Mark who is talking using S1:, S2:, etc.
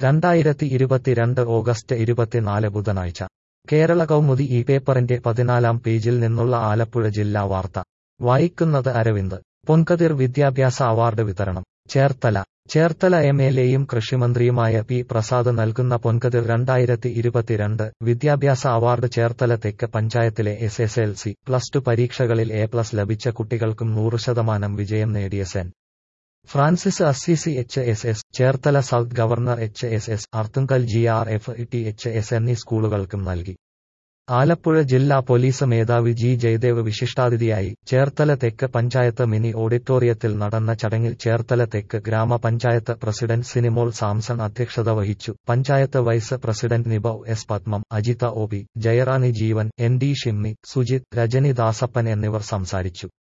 S1: രണ്ടായിരത്തി ഇരുപത്തിരണ്ട് ഓഗസ്റ്റ് ഇരുപത്തിനാല് ബുധനാഴ്ച കേരള കൗമുദി ഈ പേപ്പറിന്റെ പതിനാലാം പേജിൽ നിന്നുള്ള ആലപ്പുഴ ജില്ലാ വാർത്ത വായിക്കുന്നത് അരവിന്ദ് പൊൻകതിർ വിദ്യാഭ്യാസ അവാർഡ് വിതരണം ചേർത്തല ചേർത്തല എം എൽ എയും കൃഷിമന്ത്രിയുമായ പി പ്രസാദ് നൽകുന്ന പൊൻകതിർ രണ്ടായിരത്തി ഇരുപത്തിരണ്ട് വിദ്യാഭ്യാസ അവാർഡ് ചേർത്തല തെക്ക് പഞ്ചായത്തിലെ S S L C plus two പരീക്ഷകളിൽ എ പ്ലസ് ലഭിച്ച കുട്ടികൾക്കും നൂറ് ശതമാനം വിജയം നേടിയ saint Francis Assisi H S S Cherthala south government H S S Arthunkal G R F T H S എന്നീ സ്കൂളുകൾക്കും നൽകി ആലപ്പുഴ ജില്ലാ പോലീസ് മേധാവി ജി ജയദേവ് വിശിഷ്ടാതിഥിയായി ചേർത്തല തെക്ക് പഞ്ചായത്ത് മിനി ഓഡിറ്റോറിയത്തിൽ നടന്ന ചടങ്ങിൽ ചേർത്തല തെക്ക് ഗ്രാമപഞ്ചായത്ത് പ്രസിഡന്റ് സിനിമോൾ സാംസൺ അധ്യക്ഷത വഹിച്ചു panchayat vice president Nibav S Padmam Ajitha O P Jayarani Jeevan N D Shimmi Sujith Rajani Dasappan എന്നിവർ സംസാരിച്ചു